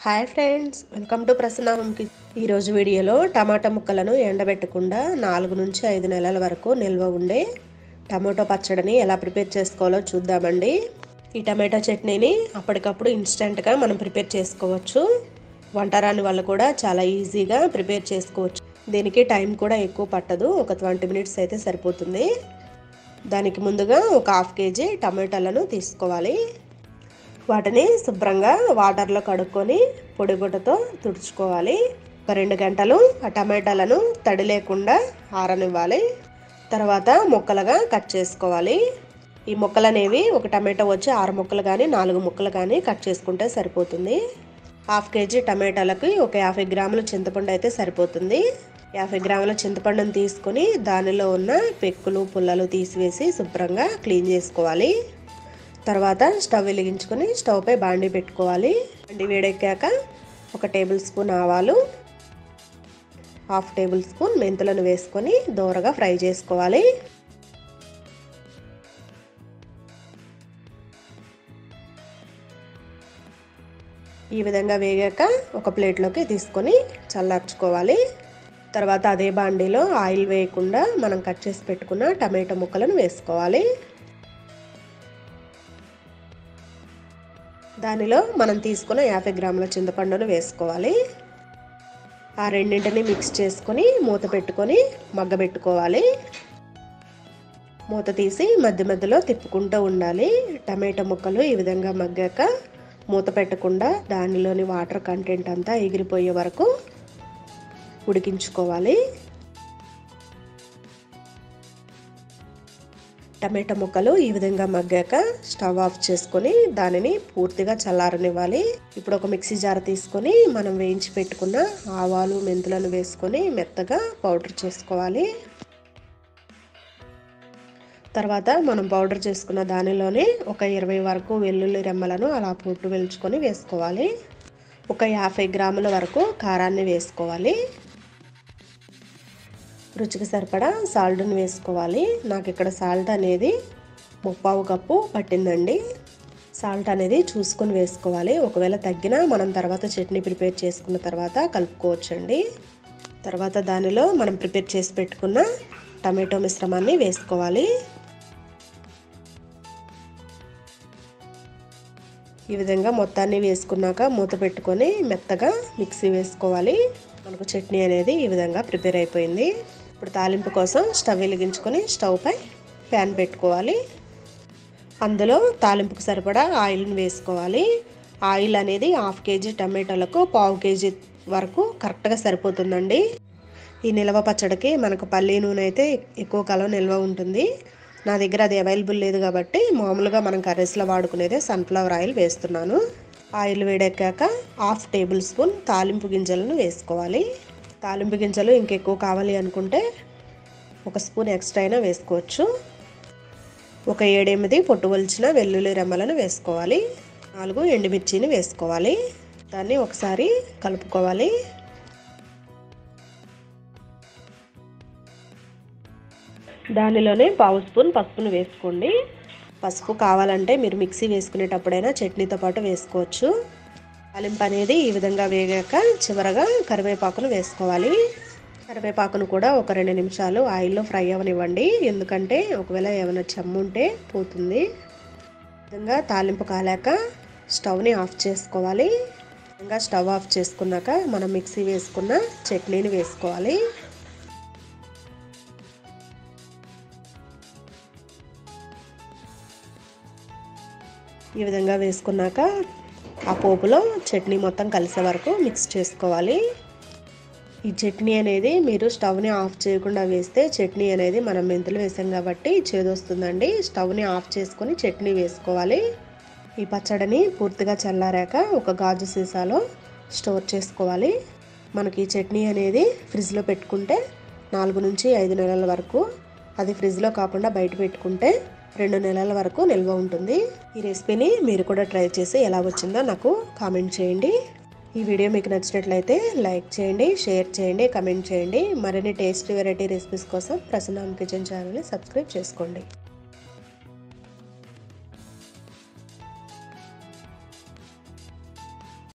hi friends welcome to Prasanna home kitchen ఈరోజు వీడియోలో టమాటా ముక్కలను ఎండబెట్టకుండా నాలుగు నుంచి ఐదు నెలల వరకు నిల్వ ఉండే టమాటో పచ్చడిని ఎలా ప్రిపేర్ చేసుకోవాలో చూద్దామండి ఈ టమాటా చట్నీని అప్పటికప్పుడు ఇన్స్టెంట్గా మనం ప్రిపేర్ చేసుకోవచ్చు వంట రాని వాళ్ళు కూడా చాలా ఈజీగా ప్రిపేర్ చేసుకోవచ్చు దీనికి టైం కూడా ఎక్కువ పట్టదు ఒక ట్వంటీ మినిట్స్ అయితే సరిపోతుంది దానికి ముందుగా ఒక హాఫ్ కేజీ టమాటాలను తీసుకోవాలి వాటిని శుభ్రంగా వాటర్లో కడుక్కొని పొడిగుడ్డతో తుడుచుకోవాలి ఒక రెండు గంటలు ఆ టమాటాలను తడి లేకుండా ఆరనివ్వాలి తర్వాత ముక్కలుగా కట్ చేసుకోవాలి ఈ ముక్కలు అనేవి ఒక టమాటో వచ్చి ఆరు ముక్కలు కానీ నాలుగు ముక్కలు కానీ కట్ చేసుకుంటే సరిపోతుంది హాఫ్ కేజీ టమాటాలకి ఒక యాభై గ్రాముల చింతపండు అయితే సరిపోతుంది యాభై గ్రాముల చింతపండును తీసుకొని దానిలో ఉన్న పెక్కులు పుల్లలు తీసివేసి శుభ్రంగా క్లీన్ చేసుకోవాలి తర్వాత స్టవ్ వెలిగించుకొని స్టవ్పై బాండీ పెట్టుకోవాలి బాండీ వేడెక్కాక ఒక టేబుల్ స్పూన్ ఆవాలు హాఫ్ టేబుల్ స్పూన్ మెంతులను వేసుకొని దోరగా ఫ్రై చేసుకోవాలి ఈ విధంగా వేగాక ఒక ప్లేట్లోకి తీసుకొని చల్లార్చుకోవాలి తర్వాత అదే బాండీలో ఆయిల్ వేయకుండా మనం కట్ చేసి పెట్టుకున్న టమాటో ముక్కలను వేసుకోవాలి దానిలో మనం తీసుకున్న యాభై గ్రాముల చింతపండును వేసుకోవాలి ఆ రెండింటిని మిక్స్ చేసుకొని మూత పెట్టుకొని మగ్గబెట్టుకోవాలి మూత తీసి మధ్య మధ్యలో తిప్పుకుంటూ ఉండాలి టమాటా ముక్కలు ఈ విధంగా మగ్గాక మూత పెట్టకుండా దానిలోని వాటర్ కంటెంట్ అంతా ఎగిరిపోయే వరకు ఉడికించుకోవాలి టమాటా ముక్కలు ఈ విధంగా మగ్గాక స్టవ్ ఆఫ్ చేసుకొని దానిని పూర్తిగా చల్లారనివ్వాలి ఇప్పుడు ఒక మిక్సీ జార్ తీసుకొని మనం వేయించి పెట్టుకున్న ఆవాలు మెంతులను వేసుకొని మెత్తగా పౌడర్ చేసుకోవాలి తర్వాత మనం పౌడర్ చేసుకున్న దానిలోనే ఒక ఇరవై వరకు వెల్లుల్లి రెమ్మలను అలా పొట్టు వెలుచుకొని వేసుకోవాలి ఒక యాభై గ్రాముల వరకు కారాన్ని వేసుకోవాలి రుచికి సరిపడా సాల్ట్ని వేసుకోవాలి నాకు ఇక్కడ సాల్ట్ అనేది ముప్పావు కప్పు పట్టిందండి సాల్ట్ అనేది చూసుకొని వేసుకోవాలి ఒకవేళ తగ్గినా మనం తర్వాత చట్నీ ప్రిపేర్ చేసుకున్న తర్వాత కలుపుకోవచ్చండి తర్వాత దానిలో మనం ప్రిపేర్ చేసి పెట్టుకున్న టమాటో మిశ్రమాన్ని వేసుకోవాలి ఈ విధంగా మొత్తాన్ని వేసుకున్నాక మూత పెట్టుకొని మెత్తగా మిక్సీ వేసుకోవాలి మనకు చట్నీ అనేది ఈ విధంగా ప్రిపేర్ అయిపోయింది ఇప్పుడు తాలింపు కోసం స్టవ్ వెలిగించుకొని స్టవ్ పై ప్యాన్ పెట్టుకోవాలి అందులో తాలింపుకు సరిపడా ఆయిల్ని వేసుకోవాలి ఆయిల్ అనేది హాఫ్ కేజీ టమాటాలకు పావు కేజీ వరకు కరెక్ట్గా సరిపోతుందండి ఈ నిల్వ పచ్చడికి మనకు పల్లీ నూనె అయితే ఎక్కువ కాలం నిల్వ ఉంటుంది నా దగ్గర అది అవైలబుల్ లేదు కాబట్టి మామూలుగా మనం కర్రీస్లో వాడుకునేదే సన్ఫ్లవర్ ఆయిల్ వేస్తున్నాను ఆయిల్ వేడెక్కాక హాఫ్ టేబుల్ స్పూన్ తాలింపు గింజలను వేసుకోవాలి తాలింపు గింజలు ఇంకెక్కువ కావాలి అనుకుంటే ఒక స్పూన్ ఎక్స్ట్రా అయినా వేసుకోవచ్చు ఒక ఏడెనిమిది పొట్టు ఒలిచిన వెల్లుల్లి రెమ్మలను వేసుకోవాలి నాలుగు ఎండుమిర్చిని వేసుకోవాలి దాన్ని ఒకసారి కలుపుకోవాలి దానిలోనే పావు స్పూన్ పసుపును వేసుకోండి పసుపు కావాలంటే మీరు మిక్సీ వేసుకునేటప్పుడైనా చట్నీతో పాటు వేసుకోవచ్చు తాలింపు అనేది ఈ విధంగా వేగాక చివరగా కరివేపాకును వేసుకోవాలి కరివేపాకును కూడా ఒక రెండు నిమిషాలు ఆయిల్లో ఫ్రై అవ్వనివ్వండి ఎందుకంటే ఒకవేళ ఏమైనా చెమ్ము ఉంటే పోతుంది విధంగా తాలింపు కాలాక స్టవ్ని ఆఫ్ చేసుకోవాలి విధంగా స్టవ్ ఆఫ్ చేసుకున్నాక మనం మిక్సీ వేసుకున్న చట్నీని వేసుకోవాలి ఈ విధంగా వేసుకున్నాక ఆ పోపులో చట్నీ మొత్తం కలిసే వరకు మిక్స్ చేసుకోవాలి ఈ చట్నీ అనేది మీరు స్టవ్ని ఆఫ్ చేయకుండా వేస్తే చట్నీ అనేది మనం మెంతులు వేసాం కాబట్టి చేదొస్తుందండి స్టవ్ని ఆఫ్ చేసుకొని చట్నీ వేసుకోవాలి ఈ పచ్చడిని పూర్తిగా చల్లారాక ఒక గాజు సీసాలో స్టోర్ చేసుకోవాలి మనకి ఈ చట్నీ అనేది ఫ్రిడ్జ్లో పెట్టుకుంటే నాలుగు నుంచి ఐదు నెలల వరకు అది ఫ్రిడ్జ్లో కాకుండా బయట పెట్టుకుంటే రెండు నెలల వరకు నిల్వ ఉంటుంది ఈ రెసిపీని మీరు కూడా ట్రై చేసి ఎలా వచ్చిందో నాకు కామెంట్ చేయండి ఈ వీడియో మీకు నచ్చినట్లయితే లైక్ చేయండి షేర్ చేయండి కమెంట్ చేయండి మరిన్ని టేస్టీ వెరైటీ రెసిపీస్ కోసం ప్రసన్న కిచెన్ ఛానల్ని సబ్స్క్రైబ్ చేసుకోండి